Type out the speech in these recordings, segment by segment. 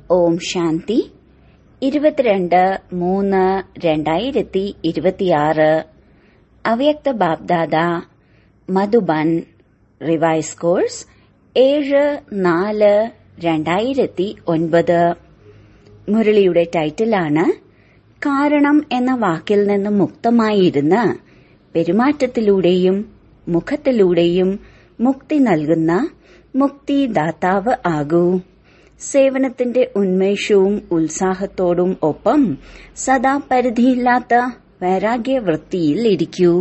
ഓം ശാന്തി ഇരുപത്തിരണ്ട് മൂന്ന് രണ്ടായിരത്തി ഇരുപത്തിയാറ് അവ്യക്ത ബാബ്ദാദ മധുബൻ റിവൈസ് കോഴ്സ് ഏഴ് നാല് രണ്ടായിരത്തി ഒൻപത് മുരളിയുടെ ടൈറ്റിലാണ് കാരണം എന്ന വാക്കിൽ നിന്ന് മുക്തമായിരുന്ന് പെരുമാറ്റത്തിലൂടെയും മുഖത്തിലൂടെയും മുക്തി നൽകുന്ന മുക്തിദാതാവ് ആകൂ സേവനത്തിന്റെ ഉന്മേഷവും ഉത്സാഹത്തോടും ഒപ്പം സദാ പരിധിയില്ലാത്ത വൈരാഗ്യവൃത്തിയിൽ ഇരിക്കൂ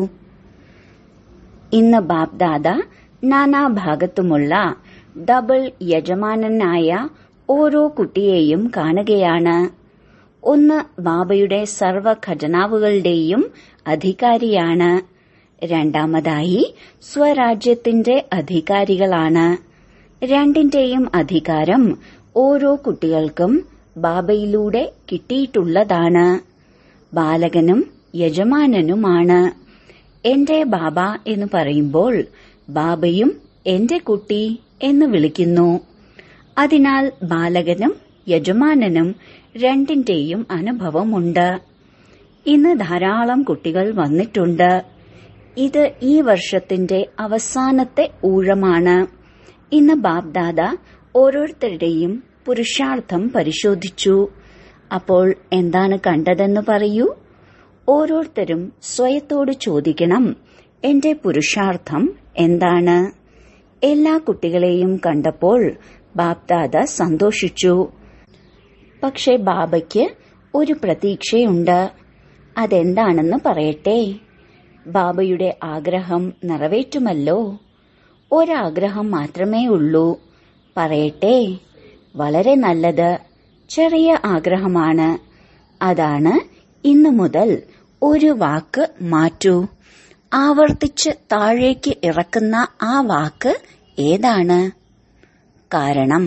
ഇന്ന് ബാബ്ദാദ നാനാഭാഗത്തുമുള്ള ഡബിൾ യജമാനനായ ഓരോ കുട്ടിയെയും കാണുകയാണ് ഒന്ന് ബാബയുടെ സർവ ഖജനാവുകളുടെയും അധികാരിയാണ് രണ്ടാമതായി സ്വരാജ്യത്തിന്റെ അധികാരികളാണ് രണ്ടിന്റെയും അധികാരം ഓരോ കുട്ടികൾക്കും ബാബയിലൂടെ കിട്ടിയിട്ടുള്ളതാണ് ബാലകനും യജമാനനുമാണ് എന്റെ ബാബ എന്ന് പറയുമ്പോൾ ബാബയും എന്റെ കുട്ടി എന്ന് വിളിക്കുന്നു അതിനാൽ ബാലകനും യജമാനനും രണ്ടിന്റെയും അനുഭവമുണ്ട് ഇന്ന് ധാരാളം കുട്ടികൾ വന്നിട്ടുണ്ട് ഇത് ഈ വർഷത്തിന്റെ അവസാനത്തെ ഊഴമാണ് ഇന്ന് ബാബ്ദാദ ഓരോരുത്തരുടെയും പുരുഷാർത്ഥം പരിശോധിച്ചു അപ്പോൾ എന്താണ് കണ്ടതെന്ന് പറയൂ ഓരോരുത്തരും സ്വയത്തോട് ചോദിക്കണം എന്റെ പുരുഷാർത്ഥം എന്താണ് എല്ലാ കുട്ടികളെയും കണ്ടപ്പോൾ ബാബ്ദാദ സന്തോഷിച്ചു പക്ഷെ ബാബയ്ക്ക് ഒരു പ്രതീക്ഷയുണ്ട് അതെന്താണെന്ന് പറയട്ടെ ബാബയുടെ ആഗ്രഹം നിറവേറ്റുമല്ലോ ഒരാഗ്രഹം മാത്രമേ ഉള്ളൂ പറയട്ടെ വളരെ നല്ലത് ചെറിയ ആഗ്രഹമാണ് അതാണ് ഇന്നു മുതൽ ഒരു വാക്ക് മാറ്റൂ ആവർത്തിച്ച് താഴേക്ക് ഇറക്കുന്ന ആ വാക്ക് ഏതാണ് കാരണം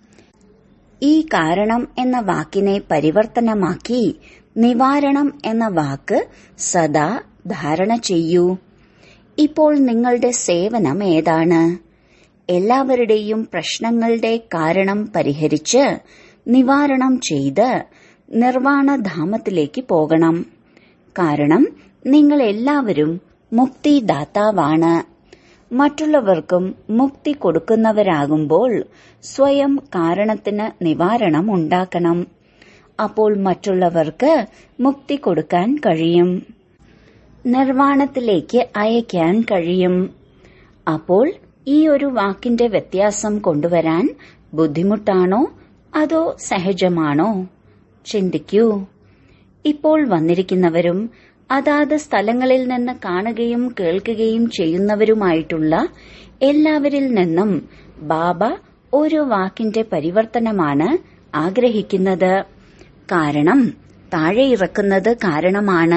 ഈ കാരണം എന്ന വാക്കിനെ പരിവർത്തനമാക്കി നിവാരണം എന്ന വാക്ക് സദാ ധാരണ ചെയ്യൂ ഇപ്പോൾ നിങ്ങളുടെ സേവനം ഏതാണ് എല്ലാവരുടെയും പ്രശ്നങ്ങളുടെ കാരണം പരിഹരിച്ച് നിവാരണം ചെയ്ത് നിർവാണധാമത്തിലേക്ക് പോകണം കാരണം നിങ്ങൾ എല്ലാവരും മുക്തിദാതാവാണ് മറ്റുള്ളവർക്കും മുക്തി കൊടുക്കുന്നവരാകുമ്പോൾ സ്വയം കാരണത്തിന് നിവാരണം ഉണ്ടാക്കണം അപ്പോൾ മറ്റുള്ളവർക്ക് മുക്തി കൊടുക്കാൻ കഴിയും നിർവാണത്തിലേക്ക് അയക്കാൻ കഴിയും അപ്പോൾ ഈ ഒരു വാക്കിന്റെ വ്യത്യാസം കൊണ്ടുവരാൻ ബുദ്ധിമുട്ടാണോ അതോ സഹജമാണോ ചിന്തിക്കൂ ഇപ്പോൾ വന്നിരിക്കുന്നവരും അതാത് സ്ഥലങ്ങളിൽ നിന്ന് കാണുകയും കേൾക്കുകയും ചെയ്യുന്നവരുമായിട്ടുള്ള എല്ലാവരിൽ നിന്നും ബാബ ഒരു വാക്കിന്റെ പരിവർത്തനമാണ് ആഗ്രഹിക്കുന്നത് കാരണം താഴെ ഇറക്കുന്നത് കാരണമാണ്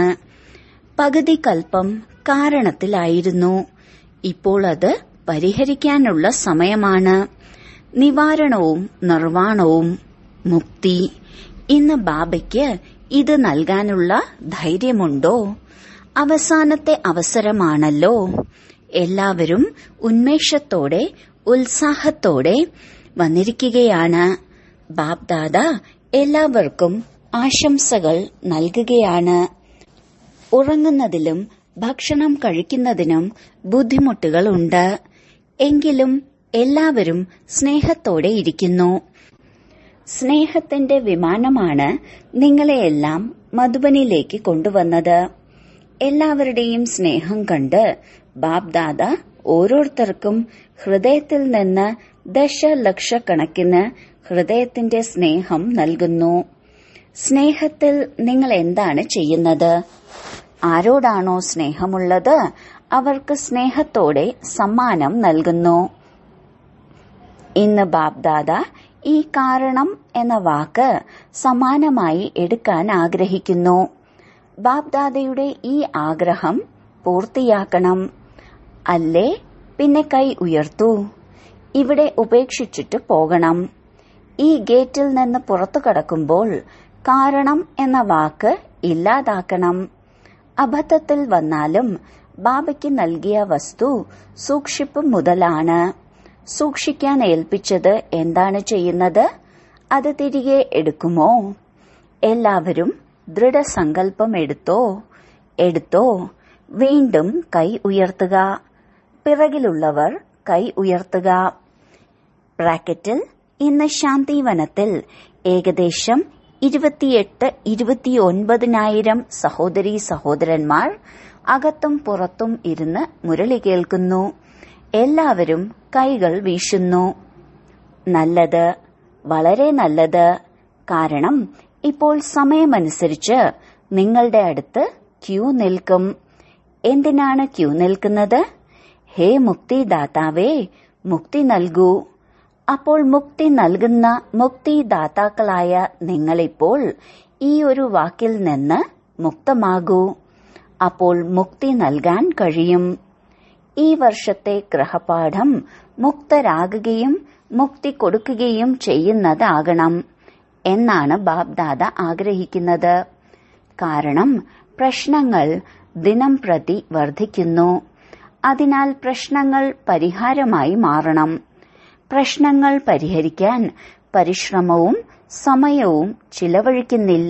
പകുതി കൽപ്പം കാരണത്തിലായിരുന്നു ഇപ്പോൾ അത് പരിഹരിക്കാനുള്ള സമയമാണ് നിവാരണവും നിർവാണവും മുക്തി ഇന്ന് ബാബയ്ക്ക് ഇത് നൽകാനുള്ള ധൈര്യമുണ്ടോ അവസാനത്തെ അവസരമാണല്ലോ എല്ലാവരും ഉന്മേഷത്തോടെ ഉത്സാഹത്തോടെ വന്നിരിക്കുകയാണ് ബാബ്ദാദ എല്ലാവർക്കും ആശംസകൾ നൽകുകയാണ് ഉറങ്ങുന്നതിലും ഭക്ഷണം കഴിക്കുന്നതിനും ബുദ്ധിമുട്ടുകളുണ്ട് എങ്കിലും എല്ലാവരും സ്നേഹത്തോടെ ഇരിക്കുന്നു സ്നേഹത്തിന്റെ വിമാനമാണ് നിങ്ങളെയെല്ലാം മധുബനിലേക്ക് കൊണ്ടുവന്നത് എല്ലാവരുടെയും സ്നേഹം കണ്ട് ബാബ്ദാദ ഓരോരുത്തർക്കും ഹൃദയത്തിൽ നിന്ന് ദശലക്ഷക്കണക്കിന് ഹൃദയത്തിന്റെ സ്നേഹം നൽകുന്നു സ്നേഹത്തിൽ നിങ്ങൾ എന്താണ് ചെയ്യുന്നത് ആരോടാണോ സ്നേഹമുള്ളത് അവർക്ക് സ്നേഹത്തോടെ സമ്മാനം നൽകുന്നു ഇന്ന് ബാബ്ദാദ ഈ കാരണം എന്ന വാക്ക് സമാനമായി എടുക്കാൻ ആഗ്രഹിക്കുന്നു ബാബ്ദാദയുടെ ഈ ആഗ്രഹം പൂർത്തിയാക്കണം അല്ലേ പിന്നെ കൈ ഉയർത്തൂ ഇവിടെ ഉപേക്ഷിച്ചിട്ട് പോകണം ഈ ഗേറ്റിൽ നിന്ന് പുറത്തു കടക്കുമ്പോൾ കാരണം എന്ന വാക്ക് ഇല്ലാതാക്കണം അബദ്ധത്തിൽ വന്നാലും ബാബയ്ക്ക് നൽകിയ വസ്തു സൂക്ഷിപ്പ് മുതലാണ് സൂക്ഷിക്കാൻ ഏൽപ്പിച്ചത് എന്താണ് ചെയ്യുന്നത് അത് തിരികെ എടുക്കുമോ എല്ലാവരും ദൃഢസങ്കല്പം എടുത്തോ എടുത്തോ വീണ്ടും കൈ ഉയർത്തുക പിറകിലുള്ളവർ കൈ ഉയർത്തുക ബ്രാക്കറ്റിൽ ഇന്ന് ശാന്തിവനത്തിൽ ഏകദേശം ഇരുപത്തിയെട്ട് ഇരുപത്തിയൊൻപതിനായിരം സഹോദരീ സഹോദരന്മാർ അകത്തും പുറത്തും ഇരുന്ന് മുരളി കേൾക്കുന്നു എല്ലാവരും കൈകൾ വീശുന്നു നല്ലത് വളരെ നല്ലത് കാരണം ഇപ്പോൾ സമയമനുസരിച്ച് നിങ്ങളുടെ അടുത്ത് ക്യൂ നിൽക്കും എന്തിനാണ് ക്യൂ നിൽക്കുന്നത് ഹേ മുക്തിദാതാവേ മുക്തി നൽകൂ അപ്പോൾ മുക്തി നൽകുന്ന മുക്തിദാതാക്കളായ നിങ്ങളിപ്പോൾ ഈ ഒരു വാക്കിൽ നിന്ന് മുക്തമാകൂ അപ്പോൾ മുക്തി നൽകാൻ കഴിയും ഈ വർഷത്തെ ഗ്രഹപാഠം മുക്തരാകുകയും മുക്തി കൊടുക്കുകയും ചെയ്യുന്നതാകണം എന്നാണ് ബാബ്ദാദ ആഗ്രഹിക്കുന്നത് കാരണം പ്രശ്നങ്ങൾ ദിനം പ്രതി വർദ്ധിക്കുന്നു അതിനാൽ പ്രശ്നങ്ങൾ പരിഹാരമായി മാറണം പ്രശ്നങ്ങൾ പരിഹരിക്കാൻ പരിശ്രമവും സമയവും ചിലവഴിക്കുന്നില്ല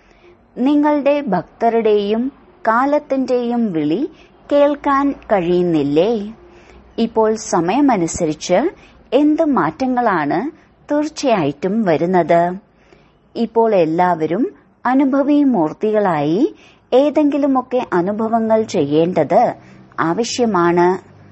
നിങ്ങളുടെ ഭക്തരുടെയും കാലത്തിന്റെയും വിളി കേൾക്കാൻ കഴിയുന്നില്ലേ ഇപ്പോൾ സമയമനുസരിച്ച് എന്ത് മാറ്റങ്ങളാണ് തീർച്ചയായിട്ടും വരുന്നത് ഇപ്പോൾ എല്ലാവരും അനുഭവി മൂർത്തികളായി ഏതെങ്കിലുമൊക്കെ അനുഭവങ്ങൾ ചെയ്യേണ്ടത് ആവശ്യമാണ്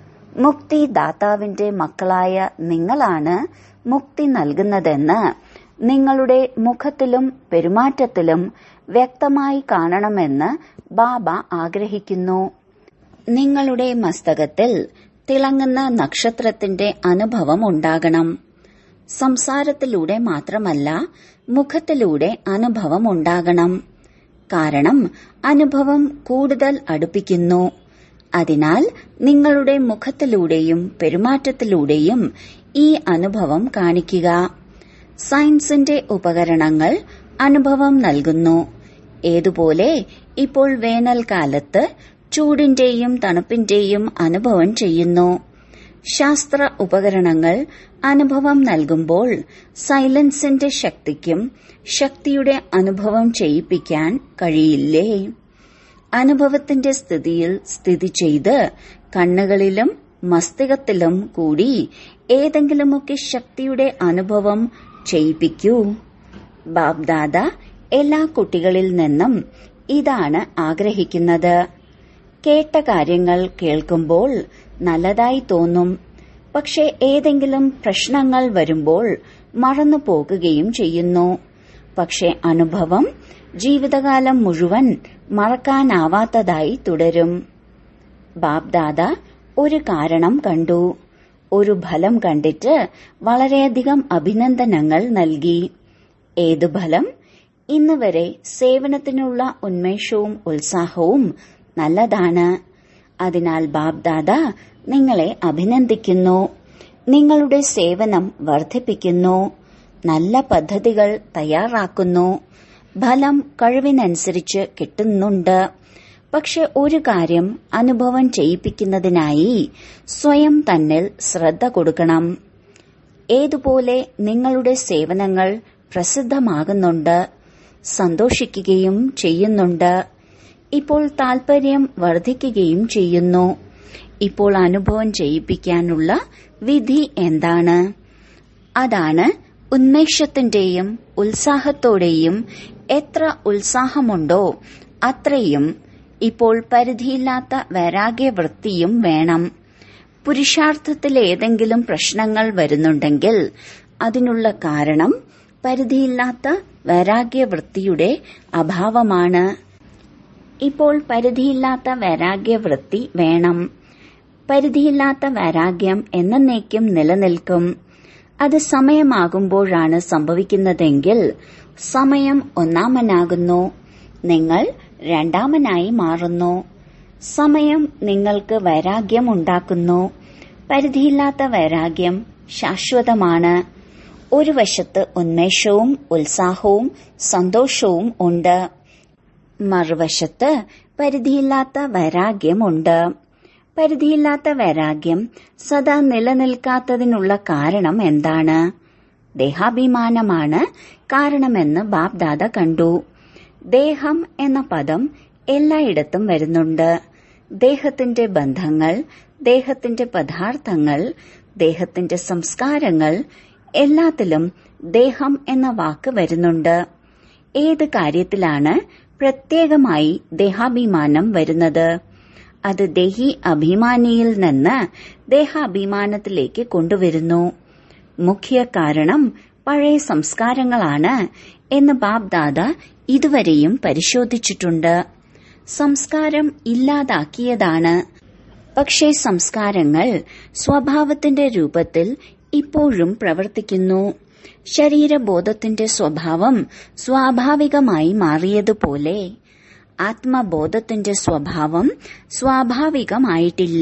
മുക്തി ദാതാവിന്റെ മക്കളായ നിങ്ങളാണ് മുക്തി നൽകുന്നതെന്ന് നിങ്ങളുടെ മുഖത്തിലും പെരുമാറ്റത്തിലും വ്യക്തമായി കാണണമെന്ന് ബാബ ആഗ്രഹിക്കുന്നു നിങ്ങളുടെ മസ്തകത്തിൽ തിളങ്ങുന്ന നക്ഷത്രത്തിന്റെ അനുഭവം ഉണ്ടാകണം സംസാരത്തിലൂടെ മാത്രമല്ല മുഖത്തിലൂടെ അനുഭവം ഉണ്ടാകണം കാരണം അനുഭവം കൂടുതൽ അടുപ്പിക്കുന്നു അതിനാൽ നിങ്ങളുടെ മുഖത്തിലൂടെയും പെരുമാറ്റത്തിലൂടെയും ഈ അനുഭവം കാണിക്കുക സയൻസിന്റെ ഉപകരണങ്ങൾ അനുഭവം നൽകുന്നു ഏതുപോലെ ഇപ്പോൾ വേനൽക്കാലത്ത് ചൂടിന്റെയും തണുപ്പിന്റെയും അനുഭവം ചെയ്യുന്നു ശാസ്ത്ര ഉപകരണങ്ങൾ അനുഭവം നൽകുമ്പോൾ സൈലൻസിന്റെ ശക്തിക്കും ശക്തിയുടെ അനുഭവം ചെയ്യിപ്പിക്കാൻ കഴിയില്ലേ അനുഭവത്തിന്റെ സ്ഥിതിയിൽ സ്ഥിതി ചെയ്ത് കണ്ണുകളിലും മസ്തികത്തിലും കൂടി ഏതെങ്കിലുമൊക്കെ ശക്തിയുടെ അനുഭവം ചെയ്യിപ്പിക്കൂ ബാബ്ദാദ എല്ലാ കുട്ടികളിൽ നിന്നും ഇതാണ് ആഗ്രഹിക്കുന്നത് കേട്ട കാര്യങ്ങൾ കേൾക്കുമ്പോൾ നല്ലതായി തോന്നും പക്ഷെ ഏതെങ്കിലും പ്രശ്നങ്ങൾ വരുമ്പോൾ മറന്നു പോകുകയും ചെയ്യുന്നു പക്ഷെ അനുഭവം ജീവിതകാലം മുഴുവൻ മറക്കാനാവാത്തതായി തുടരും ബാബ്ദാദ ഒരു കാരണം കണ്ടു ഒരു ഫലം കണ്ടിട്ട് വളരെയധികം അഭിനന്ദനങ്ങൾ നൽകി ഏതു ഫലം ഇന്ന് വരെ സേവനത്തിനുള്ള ഉന്മേഷവും ഉത്സാഹവും നല്ലതാണ് അതിനാൽ ബാബ്ദാദ നിങ്ങളെ അഭിനന്ദിക്കുന്നു നിങ്ങളുടെ സേവനം വർദ്ധിപ്പിക്കുന്നു നല്ല പദ്ധതികൾ തയ്യാറാക്കുന്നു ഫലം കഴിവിനനുസരിച്ച് കിട്ടുന്നുണ്ട് പക്ഷെ ഒരു കാര്യം അനുഭവം ചെയ്യിപ്പിക്കുന്നതിനായി സ്വയം തന്നിൽ ശ്രദ്ധ കൊടുക്കണം ഏതുപോലെ നിങ്ങളുടെ സേവനങ്ങൾ പ്രസിദ്ധമാകുന്നുണ്ട് സന്തോഷിക്കുകയും ചെയ്യുന്നുണ്ട് ഇപ്പോൾ താൽപര്യം വർദ്ധിക്കുകയും ചെയ്യുന്നു ഇപ്പോൾ അനുഭവം ചെയ്യിപ്പിക്കാനുള്ള വിധി എന്താണ് അതാണ് ഉന്മേഷത്തിന്റെയും ഉത്സാഹത്തോടെയും എത്ര ഉത്സാഹമുണ്ടോ അത്രയും ഇപ്പോൾ പരിധിയില്ലാത്ത വൈരാഗ്യവൃത്തിയും വേണം പുരുഷാർത്ഥത്തിൽ ഏതെങ്കിലും പ്രശ്നങ്ങൾ വരുന്നുണ്ടെങ്കിൽ അതിനുള്ള കാരണം പരിധിയില്ലാത്ത വൈരാഗ്യവൃത്തിയുടെ അഭാവമാണ് ഇപ്പോൾ പരിധിയില്ലാത്ത വൈരാഗ്യവൃത്തി വേണം പരിധിയില്ലാത്ത വൈരാഗ്യം എന്നേക്കും നിലനിൽക്കും അത് സമയമാകുമ്പോഴാണ് സംഭവിക്കുന്നതെങ്കിൽ സമയം ഒന്നാമനാകുന്നു നിങ്ങൾ രണ്ടാമനായി മാറുന്നു സമയം നിങ്ങൾക്ക് വൈരാഗ്യം ഉണ്ടാക്കുന്നു പരിധിയില്ലാത്ത വൈരാഗ്യം ശാശ്വതമാണ് ഒരു വശത്ത് ഉന്മേഷവും ഉത്സാഹവും സന്തോഷവും ഉണ്ട് മറുവശത്ത് പരിധിയില്ലാത്ത വൈരാഗ്യമുണ്ട് പരിധിയില്ലാത്ത വൈരാഗ്യം സദാ നിലനിൽക്കാത്തതിനുള്ള കാരണം എന്താണ് ദേഹാഭിമാനമാണ് കാരണമെന്ന് ബാബ്ദാദ കണ്ടു ദേഹം എന്ന പദം എല്ലായിടത്തും വരുന്നുണ്ട് ദേഹത്തിന്റെ ബന്ധങ്ങൾ ദേഹത്തിന്റെ പദാർത്ഥങ്ങൾ ദേഹത്തിന്റെ സംസ്കാരങ്ങൾ എല്ലാത്തിലും ദേഹം എന്ന വാക്ക് വരുന്നുണ്ട് ഏത് കാര്യത്തിലാണ് പ്രത്യേകമായി ദേഹാഭിമാനം വരുന്നത് അത് ദേഹി അഭിമാനിയിൽ നിന്ന് ദേഹാഭിമാനത്തിലേക്ക് കൊണ്ടുവരുന്നു മുഖ്യ കാരണം പഴയ സംസ്കാരങ്ങളാണ് എന്ന് ബാബ്ദാദ ഇതുവരെയും പരിശോധിച്ചിട്ടുണ്ട് സംസ്കാരം ഇല്ലാതാക്കിയതാണ് പക്ഷേ സംസ്കാരങ്ങൾ സ്വഭാവത്തിന്റെ രൂപത്തിൽ ഇപ്പോഴും പ്രവർത്തിക്കുന്നു ശരീരബോധത്തിന്റെ സ്വഭാവം സ്വാഭാവികമായി മാറിയതുപോലെ ആത്മബോധത്തിന്റെ സ്വഭാവം സ്വാഭാവികമായിട്ടില്ല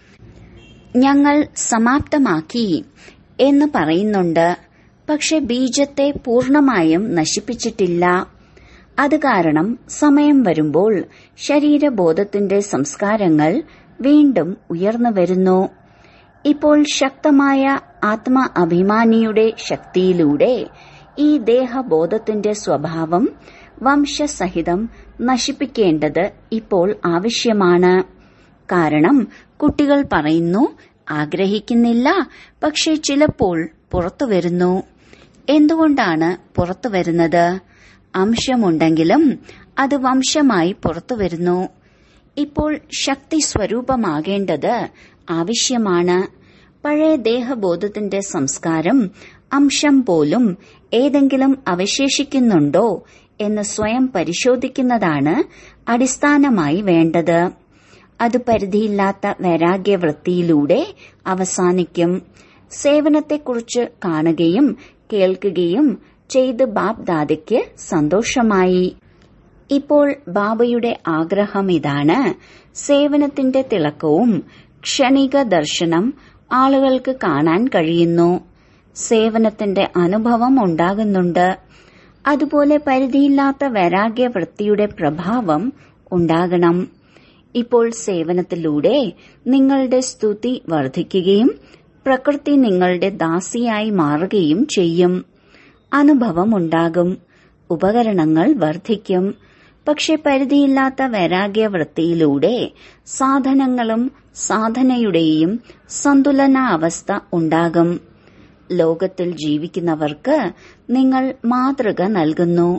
ഞങ്ങൾ സമാപ്തമാക്കി എന്ന് പറയുന്നുണ്ട് പക്ഷെ ബീജത്തെ പൂർണമായും നശിപ്പിച്ചിട്ടില്ല അത് കാരണം സമയം വരുമ്പോൾ ശരീരബോധത്തിന്റെ സംസ്കാരങ്ങൾ വീണ്ടും ഉയർന്നു വരുന്നു ഇപ്പോൾ ശക്തമായ ആത്മ അഭിമാനിയുടെ ശക്തിയിലൂടെ ഈ ദേഹബോധത്തിന്റെ സ്വഭാവം വംശസഹിതം നശിപ്പിക്കേണ്ടത് ഇപ്പോൾ ആവശ്യമാണ് കാരണം കുട്ടികൾ പറയുന്നു ആഗ്രഹിക്കുന്നില്ല പക്ഷെ ചിലപ്പോൾ പുറത്തു വരുന്നു എന്തുകൊണ്ടാണ് പുറത്തു വരുന്നത് അംശമുണ്ടെങ്കിലും അത് വംശമായി പുറത്തു വരുന്നു ഇപ്പോൾ ശക്തി സ്വരൂപമാകേണ്ടത് ആവശ്യമാണ് പഴയ ദേഹബോധത്തിന്റെ സംസ്കാരം അംശം പോലും ഏതെങ്കിലും അവശേഷിക്കുന്നുണ്ടോ എന്ന് സ്വയം പരിശോധിക്കുന്നതാണ് അടിസ്ഥാനമായി വേണ്ടത് അത് പരിധിയില്ലാത്ത വൈരാഗ്യവൃത്തിയിലൂടെ അവസാനിക്കും സേവനത്തെക്കുറിച്ച് കാണുകയും കേൾക്കുകയും ചെയ്ത് ബാബ് ദാദയ്ക്ക് സന്തോഷമായി ഇപ്പോൾ ബാബയുടെ ആഗ്രഹം ഇതാണ് സേവനത്തിന്റെ തിളക്കവും ക്ഷണിക ദർശനം ആളുകൾക്ക് കാണാൻ കഴിയുന്നു സേവനത്തിന്റെ അനുഭവം ഉണ്ടാകുന്നുണ്ട് അതുപോലെ പരിധിയില്ലാത്ത വൈരാഗ്യവൃത്തിയുടെ പ്രഭാവം ഉണ്ടാകണം ഇപ്പോൾ സേവനത്തിലൂടെ നിങ്ങളുടെ സ്തുതി വർദ്ധിക്കുകയും പ്രകൃതി നിങ്ങളുടെ ദാസിയായി മാറുകയും ചെയ്യും അനുഭവമുണ്ടാകും ഉപകരണങ്ങൾ വർദ്ധിക്കും പക്ഷെ പരിധിയില്ലാത്ത വൈരാഗ്യവൃത്തിയിലൂടെ സാധനങ്ങളും സാധനയുടെയും സന്തുലനാവസ്ഥ ഉണ്ടാകും ലോകത്തിൽ ജീവിക്കുന്നവർക്ക് നിങ്ങൾ മാതൃക നൽകുന്നു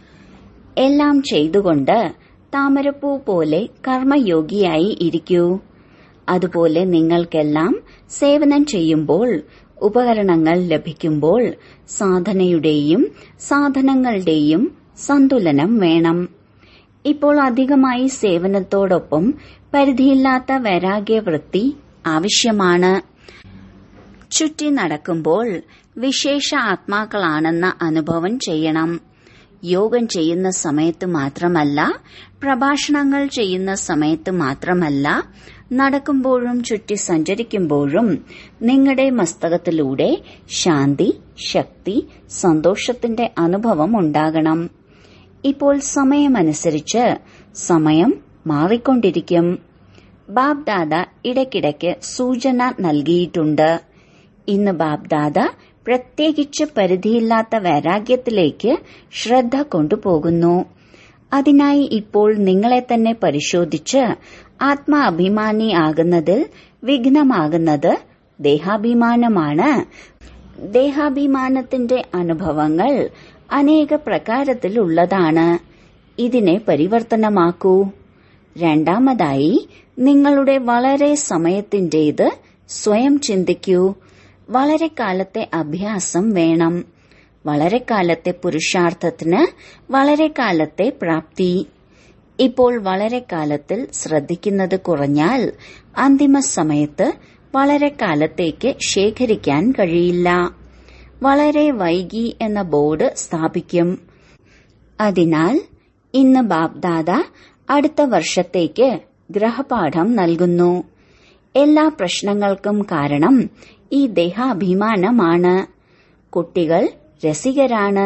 എല്ലാം ചെയ്തുകൊണ്ട് താമരപ്പൂ പോലെ കർമ്മയോഗിയായി ഇരിക്കൂ അതുപോലെ നിങ്ങൾക്കെല്ലാം സേവനം ചെയ്യുമ്പോൾ ഉപകരണങ്ങൾ ലഭിക്കുമ്പോൾ സാധനയുടെയും സാധനങ്ങളുടെയും സന്തുലനം വേണം ഇപ്പോൾ അധികമായി സേവനത്തോടൊപ്പം പരിധിയില്ലാത്ത വൈരാഗ്യവൃത്തി ആവശ്യമാണ് ചുറ്റി നടക്കുമ്പോൾ വിശേഷ ആത്മാക്കളാണെന്ന അനുഭവം ചെയ്യണം യോഗം ചെയ്യുന്ന സമയത്ത് മാത്രമല്ല പ്രഭാഷണങ്ങൾ ചെയ്യുന്ന സമയത്ത് മാത്രമല്ല നടക്കുമ്പോഴും ചുറ്റി സഞ്ചരിക്കുമ്പോഴും നിങ്ങളുടെ മസ്തകത്തിലൂടെ ശാന്തി ശക്തി സന്തോഷത്തിന്റെ അനുഭവം ഉണ്ടാകണം ഇപ്പോൾ സമയമനുസരിച്ച് സമയം മാറിക്കൊണ്ടിരിക്കും ബാബ്ദാദ ഇടയ്ക്കിടയ്ക്ക് സൂചന നൽകിയിട്ടുണ്ട് ഇന്ന് ബാബ്ദാദ പ്രത്യേകിച്ച് പരിധിയില്ലാത്ത വൈരാഗ്യത്തിലേക്ക് ശ്രദ്ധ കൊണ്ടുപോകുന്നു അതിനായി ഇപ്പോൾ നിങ്ങളെ തന്നെ പരിശോധിച്ച് ആത്മാഭിമാനി ആകുന്നതിൽ വിഘ്നമാകുന്നത് ദേഹാഭിമാനമാണ് ദേഹാഭിമാനത്തിന്റെ അനുഭവങ്ങൾ അനേക പ്രകാരത്തിലുള്ളതാണ് ഇതിനെ പരിവർത്തനമാക്കൂ രണ്ടാമതായി നിങ്ങളുടെ വളരെ സമയത്തിന്റേത് സ്വയം ചിന്തിക്കൂ വളരെ കാലത്തെ അഭ്യാസം വേണം വളരെ കാലത്തെ പുരുഷാർത്ഥത്തിന് വളരെ കാലത്തെ പ്രാപ്തി ഇപ്പോൾ വളരെ കാലത്തിൽ ശ്രദ്ധിക്കുന്നത് കുറഞ്ഞാൽ അന്തിമ സമയത്ത് വളരെ കാലത്തേക്ക് ശേഖരിക്കാൻ കഴിയില്ല വളരെ വൈകി എന്ന ബോർഡ് സ്ഥാപിക്കും അതിനാൽ ഇന്ന് ബാബ്ദാദ അടുത്ത വർഷത്തേക്ക് ഗ്രഹപാഠം നൽകുന്നു എല്ലാ പ്രശ്നങ്ങൾക്കും കാരണം ഈ ദേഹാഭിമാനമാണ് കുട്ടികൾ രസികരാണ്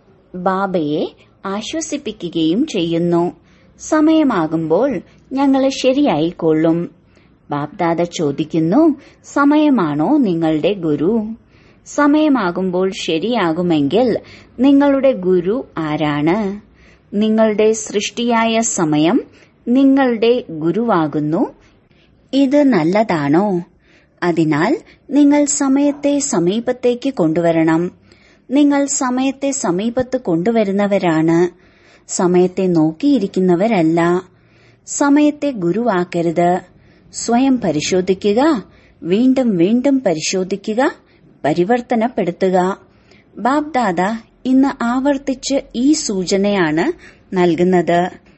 ബാബയെ ആശ്വസിപ്പിക്കുകയും ചെയ്യുന്നു സമയമാകുമ്പോൾ ഞങ്ങൾ ശരിയായിക്കൊള്ളും ബാബ്ദാദ ചോദിക്കുന്നു സമയമാണോ നിങ്ങളുടെ ഗുരു സമയമാകുമ്പോൾ ശരിയാകുമെങ്കിൽ നിങ്ങളുടെ ഗുരു ആരാണ് നിങ്ങളുടെ സൃഷ്ടിയായ സമയം നിങ്ങളുടെ ഗുരുവാകുന്നു ഇത് നല്ലതാണോ അതിനാൽ നിങ്ങൾ സമയത്തെ സമീപത്തേക്ക് കൊണ്ടുവരണം നിങ്ങൾ സമയത്തെ സമീപത്ത് കൊണ്ടുവരുന്നവരാണ് സമയത്തെ നോക്കിയിരിക്കുന്നവരല്ല സമയത്തെ ഗുരുവാക്കരുത് സ്വയം പരിശോധിക്കുക വീണ്ടും വീണ്ടും പരിശോധിക്കുക പരിവർത്തനപ്പെടുത്തുക ബാബ്ദാദ ഇന്ന് ആവർത്തിച്ച് ഈ സൂചനയാണ് നൽകുന്നത്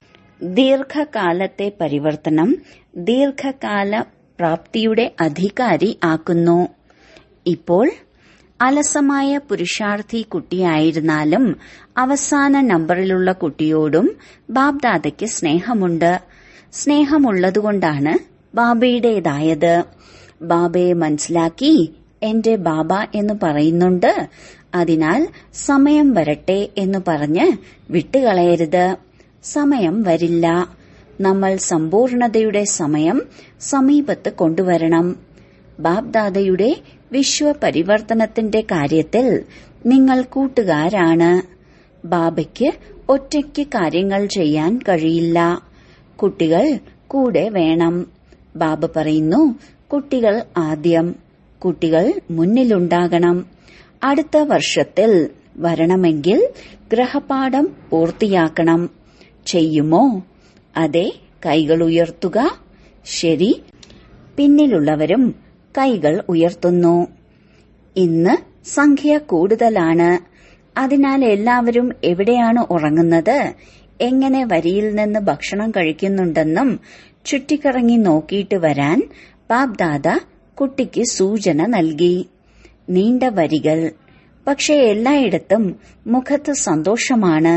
ദീർഘകാലത്തെ പരിവർത്തനം ദീർഘകാല പ്രാപ്തിയുടെ അധികാരി ആക്കുന്നു ഇപ്പോൾ അലസമായ പുരുഷാർത്ഥി കുട്ടിയായിരുന്നാലും അവസാന നമ്പറിലുള്ള കുട്ടിയോടും ബാബ്ദാദയ്ക്ക് സ്നേഹമുണ്ട് സ്നേഹമുള്ളതുകൊണ്ടാണ് ബാബയുടേതായത് ബാബയെ മനസ്സിലാക്കി എന്റെ ബാബ എന്ന് പറയുന്നുണ്ട് അതിനാൽ സമയം വരട്ടെ എന്ന് പറഞ്ഞ് വിട്ടുകളയരുത് സമയം വരില്ല നമ്മൾ സമ്പൂർണതയുടെ സമയം സമീപത്ത് കൊണ്ടുവരണം ബാബ്ദാദയുടെ വിശ്വപരിവർത്തനത്തിന്റെ കാര്യത്തിൽ നിങ്ങൾ കൂട്ടുകാരാണ് ബാബയ്ക്ക് ഒറ്റയ്ക്ക് കാര്യങ്ങൾ ചെയ്യാൻ കഴിയില്ല കുട്ടികൾ കൂടെ വേണം ബാബ പറയുന്നു കുട്ടികൾ ആദ്യം കുട്ടികൾ മുന്നിലുണ്ടാകണം അടുത്ത വർഷത്തിൽ വരണമെങ്കിൽ ഗ്രഹപാഠം പൂർത്തിയാക്കണം ചെയ്യുമോ അതെ കൈകൾ ഉയർത്തുക ശരി പിന്നിലുള്ളവരും കൈകൾ ഉയർത്തുന്നു ഇന്ന് സംഖ്യ കൂടുതലാണ് അതിനാൽ എല്ലാവരും എവിടെയാണ് ഉറങ്ങുന്നത് എങ്ങനെ വരിയിൽ നിന്ന് ഭക്ഷണം കഴിക്കുന്നുണ്ടെന്നും ചുറ്റിക്കറങ്ങി നോക്കിയിട്ട് വരാൻ ബാബ്ദാദ കുട്ടിക്ക് സൂചന നൽകി നീണ്ട വരികൾ പക്ഷെ എല്ലായിടത്തും മുഖത്ത് സന്തോഷമാണ്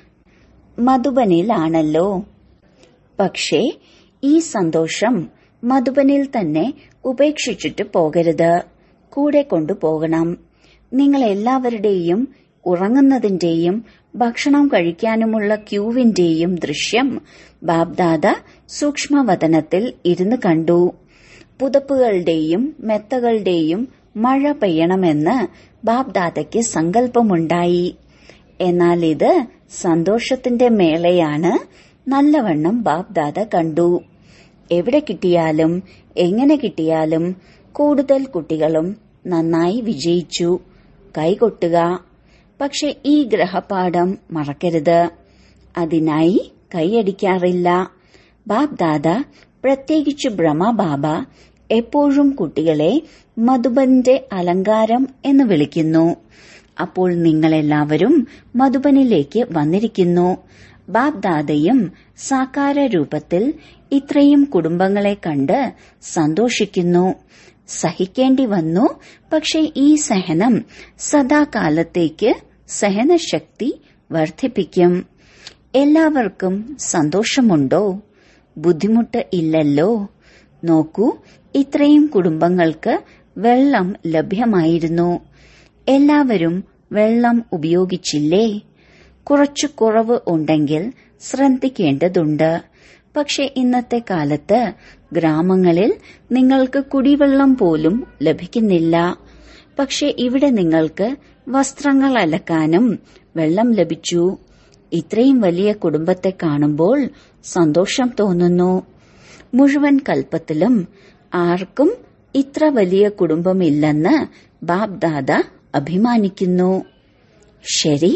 മധുബനിലാണല്ലോ പക്ഷേ ഈ സന്തോഷം മധുബനിൽ തന്നെ ഉപേക്ഷിച്ചിട്ട് പോകരുത് കൂടെ കൊണ്ടുപോകണം നിങ്ങൾ എല്ലാവരുടെയും ഉറങ്ങുന്നതിന്റെയും ഭക്ഷണം കഴിക്കാനുമുള്ള ക്യൂവിന്റെയും ദൃശ്യം ബാബ്ദാദ സൂക്ഷ്മവതനത്തിൽ ഇരുന്ന് കണ്ടു പുതപ്പുകളുടെയും മെത്തകളുടെയും മഴ പെയ്യണമെന്ന് ബാബ്ദാദയ്ക്ക് സങ്കല്പമുണ്ടായി എന്നാൽ ഇത് സന്തോഷത്തിന്റെ മേളയാണ് നല്ലവണ്ണം ബാബ്ദാദ കണ്ടു എവിടെ കിട്ടിയാലും എങ്ങനെ കിട്ടിയാലും കൂടുതൽ കുട്ടികളും നന്നായി വിജയിച്ചു കൈകൊട്ടുക പക്ഷെ ഈ ഗ്രഹപാഠം മറക്കരുത് അതിനായി കൈയടിക്കാറില്ല ബാബ്ദാദ പ്രത്യേകിച്ച് ബ്രഹ്മബാബ എപ്പോഴും കുട്ടികളെ മധുബന്റെ അലങ്കാരം എന്ന് വിളിക്കുന്നു അപ്പോൾ നിങ്ങളെല്ലാവരും മധുബനിലേക്ക് വന്നിരിക്കുന്നു ബാബ്ദാദയും സാകാര രൂപത്തിൽ ഇത്രയും കുടുംബങ്ങളെ കണ്ട് സന്തോഷിക്കുന്നു സഹിക്കേണ്ടി വന്നു പക്ഷെ ഈ സഹനം സദാകാലത്തേക്ക് സഹനശക്തി വർദ്ധിപ്പിക്കും എല്ലാവർക്കും സന്തോഷമുണ്ടോ ബുദ്ധിമുട്ട് ഇല്ലല്ലോ നോക്കൂ ഇത്രയും കുടുംബങ്ങൾക്ക് വെള്ളം ലഭ്യമായിരുന്നു എല്ലാവരും വെള്ളം ഉപയോഗിച്ചില്ലേ കുറച്ചു കുറവ് ഉണ്ടെങ്കിൽ ശ്രദ്ധിക്കേണ്ടതുണ്ട് പക്ഷെ ഇന്നത്തെ കാലത്ത് ഗ്രാമങ്ങളിൽ നിങ്ങൾക്ക് കുടിവെള്ളം പോലും ലഭിക്കുന്നില്ല പക്ഷെ ഇവിടെ നിങ്ങൾക്ക് വസ്ത്രങ്ങൾ അലക്കാനും വെള്ളം ലഭിച്ചു ഇത്രയും വലിയ കുടുംബത്തെ കാണുമ്പോൾ സന്തോഷം തോന്നുന്നു മുഴുവൻ കൽപ്പത്തിലും ആർക്കും ഇത്ര വലിയ കുടുംബമില്ലെന്ന് ബാബ്ദാദ അഭിമാനിക്കുന്നു ശരി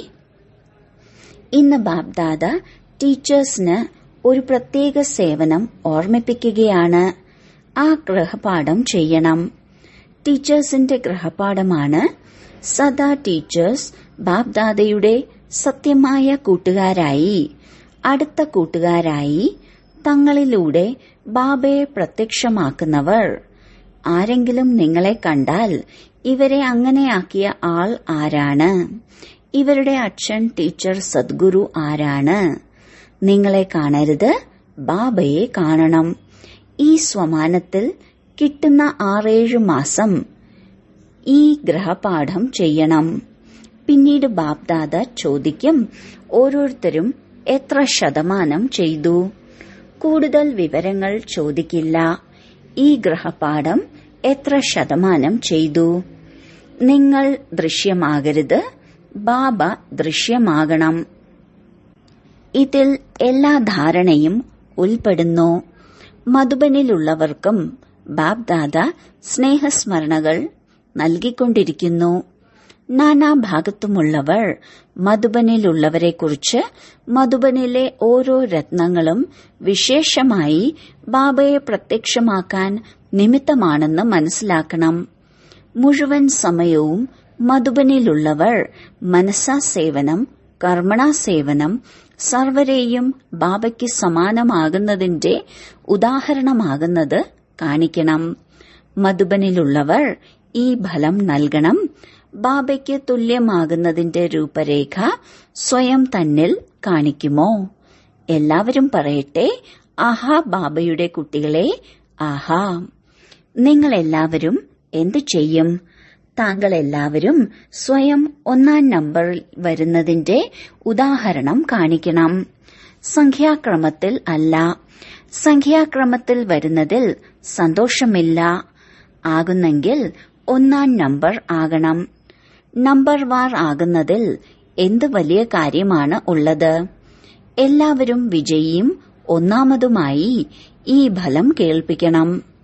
ഇന്ന് ബാബ്ദാദ ടീച്ചേഴ്സിന് ഒരു പ്രത്യേക സേവനം ഓർമ്മിപ്പിക്കുകയാണ് ആ ഗൃഹപാഠം ചെയ്യണം ടീച്ചേഴ്സിന്റെ ഗൃഹപാഠമാണ് സദാ ടീച്ചേഴ്സ് ബാബ്ദാദയുടെ സത്യമായ കൂട്ടുകാരായി അടുത്ത കൂട്ടുകാരായി തങ്ങളിലൂടെ ബാബയെ പ്രത്യക്ഷമാക്കുന്നവർ ആരെങ്കിലും നിങ്ങളെ കണ്ടാൽ ഇവരെ അങ്ങനെയാക്കിയ ആൾ ആരാണ് ഇവരുടെ അച്ഛൻ ടീച്ചർ സദ്ഗുരു ആരാണ് നിങ്ങളെ കാണരുത് ബാബയെ കാണണം ഈ സ്വമാനത്തിൽ കിട്ടുന്ന ആറേഴു മാസം ഈ ഗ്രഹപാഠം ചെയ്യണം പിന്നീട് ബാബ്ദാദ ചോദിക്കും ഓരോരുത്തരും എത്ര ശതമാനം ചെയ്തു കൂടുതൽ വിവരങ്ങൾ ചോദിക്കില്ല ഈ ഗ്രഹപാഠം എത്ര ശതമാനം ചെയ്തു നിങ്ങൾ ദൃശ്യമാകരുത് ബാബ ദൃശ്യമാകണം ഇതിൽ എല്ലാ ധാരണയും ഉൾപ്പെടുന്നു മധുബനിലുള്ളവർക്കും ബാബ്ദാദ സ്നേഹസ്മരണകൾ നൽകിക്കൊണ്ടിരിക്കുന്നു നാനാഭാഗത്തുമുള്ളവർ മധുബനിലുള്ളവരെക്കുറിച്ച് മധുബനിലെ ഓരോ രത്നങ്ങളും വിശേഷമായി ബാബയെ പ്രത്യക്ഷമാക്കാൻ നിമിത്തമാണെന്ന് മനസ്സിലാക്കണം മുഴുവൻ സമയവും മധുബനിലുള്ളവർ മനസാ സേവനം കർമ്മണ സേവനം സർവരെയും ബാബയ്ക്ക് സമാനമാകുന്നതിന്റെ ഉദാഹരണമാകുന്നത് കാണിക്കണം മധുബനിലുള്ളവർ ഈ ഫലം നൽകണം ബാബയ്ക്ക് തുല്യമാകുന്നതിന്റെ രൂപരേഖ സ്വയം തന്നിൽ കാണിക്കുമോ എല്ലാവരും പറയട്ടെ ആഹാ ബാബയുടെ കുട്ടികളെ ആഹാ നിങ്ങളെല്ലാവരും എന്തു ചെയ്യും താങ്കൾ എല്ലാവരും സ്വയം ഒന്നാം നമ്പറിൽ വരുന്നതിന്റെ ഉദാഹരണം കാണിക്കണം സംഖ്യാക്രമത്തിൽ അല്ല സംഖ്യാക്രമത്തിൽ വരുന്നതിൽ സന്തോഷമില്ല ആകുന്നെങ്കിൽ ഒന്നാം നമ്പർ ആകണം നമ്പർ വാർ ആകുന്നതിൽ എന്ത് വലിയ കാര്യമാണ് ഉള്ളത് എല്ലാവരും വിജയിയും ഒന്നാമതുമായി ഈ ഫലം കേൾപ്പിക്കണം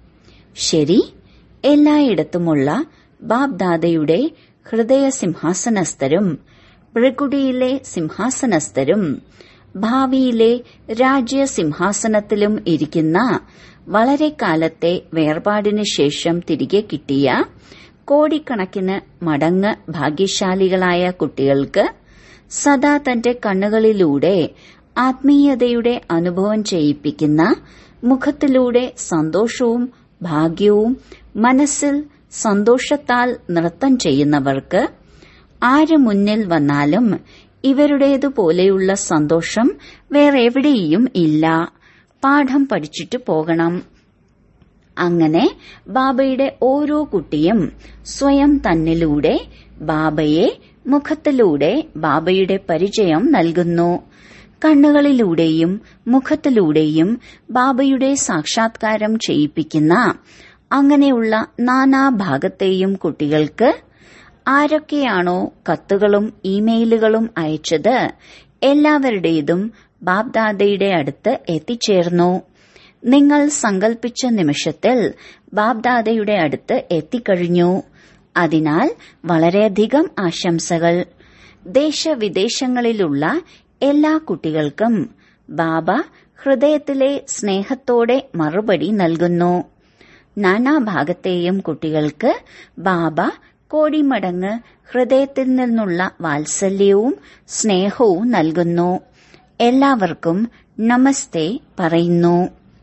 ശരി എല്ലായിടത്തുമുള്ള ബാബ്ദാദയുടെ ഹൃദയ സിംഹാസനസ്ഥരും പ്രകുടിയിലെ സിംഹാസനസ്ഥരും ഭാവിയിലെ രാജ്യ സിംഹാസനത്തിലും ഇരിക്കുന്ന വളരെ കാലത്തെ വേർപാടിനു ശേഷം തിരികെ കിട്ടിയ കോടിക്കണക്കിന് മടങ്ങ് ഭാഗ്യശാലികളായ കുട്ടികൾക്ക് സദാ തന്റെ കണ്ണുകളിലൂടെ ആത്മീയതയുടെ അനുഭവം ചെയ്യിപ്പിക്കുന്ന മുഖത്തിലൂടെ സന്തോഷവും ഭാഗ്യവും മനസ്സിൽ സന്തോഷത്താൽ നൃത്തം ചെയ്യുന്നവർക്ക് ആര് മുന്നിൽ വന്നാലും ഇവരുടേതുപോലെയുള്ള സന്തോഷം വേറെവിടെയും ഇല്ല പാഠം പഠിച്ചിട്ട് പോകണം അങ്ങനെ ബാബയുടെ ഓരോ കുട്ടിയും സ്വയം തന്നിലൂടെ ബാബയെ മുഖത്തിലൂടെ ബാബയുടെ പരിചയം നൽകുന്നു കണ്ണുകളിലൂടെയും മുഖത്തിലൂടെയും ബാബയുടെ സാക്ഷാത്കാരം ചെയ്യിപ്പിക്കുന്ന അങ്ങനെയുള്ള നാനാഭാഗത്തെയും കുട്ടികൾക്ക് ആരൊക്കെയാണോ കത്തുകളും ഇമെയിലുകളും അയച്ചത് എല്ലാവരുടേതും ബാബ്ദാദയുടെ അടുത്ത് എത്തിച്ചേർന്നു നിങ്ങൾ സങ്കൽപ്പിച്ച നിമിഷത്തിൽ ബാബ്ദാദയുടെ അടുത്ത് എത്തിക്കഴിഞ്ഞു അതിനാൽ വളരെയധികം ആശംസകൾ ദേശവിദേശങ്ങളിലുള്ള എല്ലാ കുട്ടികൾക്കും ബാബ ഹൃദയത്തിലെ സ്നേഹത്തോടെ മറുപടി നൽകുന്നു നാനാഭാഗത്തെയും കുട്ടികൾക്ക് ബാബ കോടിമടങ്ങ് ഹൃദയത്തിൽ നിന്നുള്ള വാത്സല്യവും സ്നേഹവും നൽകുന്നു എല്ലാവർക്കും നമസ്തേ പറയുന്നു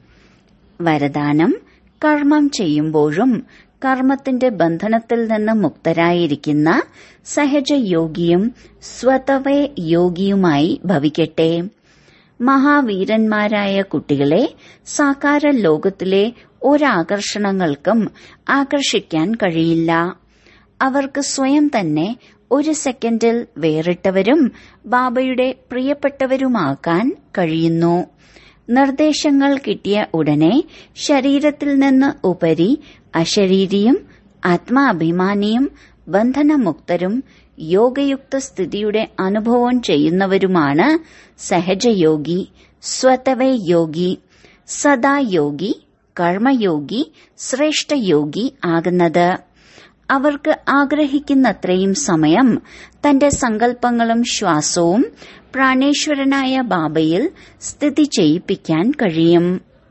വരദാനം കർമ്മം ചെയ്യുമ്പോഴും കർമ്മത്തിന്റെ ബന്ധനത്തിൽ നിന്ന് മുക്തരായിരിക്കുന്ന സഹജയോഗിയും സ്വതവേ യോഗിയുമായി ഭവിക്കട്ടെ മഹാവീരന്മാരായ കുട്ടികളെ സാകാര ലോകത്തിലെ ഒരാകർഷണങ്ങൾക്കും ആകർഷിക്കാൻ കഴിയില്ല അവർക്ക് സ്വയം തന്നെ ഒരു സെക്കൻഡിൽ വേറിട്ടവരും ബാബയുടെ പ്രിയപ്പെട്ടവരുമാക്കാൻ കഴിയുന്നു നിർദ്ദേശങ്ങൾ കിട്ടിയ ഉടനെ ശരീരത്തിൽ നിന്ന് ഉപരി അശരീരിയും ആത്മാഭിമാനിയും ബന്ധനമുക്തരും യോഗയുക്ത സ്ഥിതിയുടെ അനുഭവം ചെയ്യുന്നവരുമാണ് സഹജയോഗി സ്വതവേ യോഗി സദായോഗി കർമ്മയോഗി ശ്രേഷ്ഠയോഗി ആകുന്നത് അവർക്ക് ആഗ്രഹിക്കുന്നത്രയും സമയം തന്റെ സങ്കല്പങ്ങളും ശ്വാസവും പ്രാണേശ്വരനായ ബാബയിൽ സ്ഥിതി ചെയ്യിപ്പിക്കാൻ കഴിയും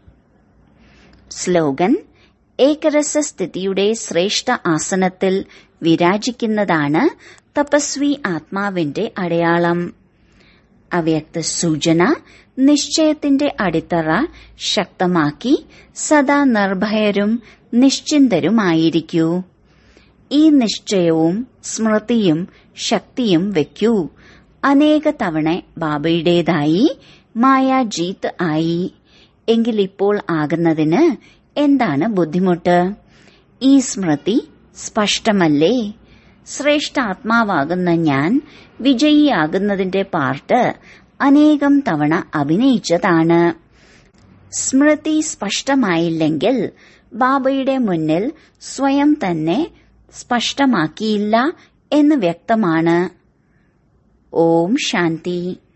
സ്ലോഗൻ ഏകരസ സ്ഥിതിയുടെ ശ്രേഷ്ഠ ആസനത്തിൽ വിരാജിക്കുന്നതാണ് തപസ്വി ആത്മാവിന്റെ അടയാളം അവ്യക്ത സൂചന നിശ്ചയത്തിന്റെ അടിത്തറ ശക്തമാക്കി സദാ നിർഭയരും നിശ്ചിന്തരുമായിരിക്കൂ ഈ നിശ്ചയവും സ്മൃതിയും ശക്തിയും വെക്കൂ അനേക തവണ ബാബയുടേതായി മായാജീത്ത് ആയി എങ്കിലിപ്പോൾ ആകുന്നതിന് എന്താണ് ബുദ്ധിമുട്ട് ഈ സ്മൃതി സ്പഷ്ടമല്ലേ ശ്രേഷ്ഠാത്മാവാകുന്ന ഞാൻ വിജയിയാകുന്നതിന്റെ പാർട്ട് അനേകം തവണ അഭിനയിച്ചതാണ് സ്മൃതി സ്പഷ്ടമായില്ലെങ്കിൽ ബാബയുടെ മുന്നിൽ സ്വയം തന്നെ സ്പഷ്ടമാക്കിയില്ല എന്ന് വ്യക്തമാണ് ഓം ശാന്തി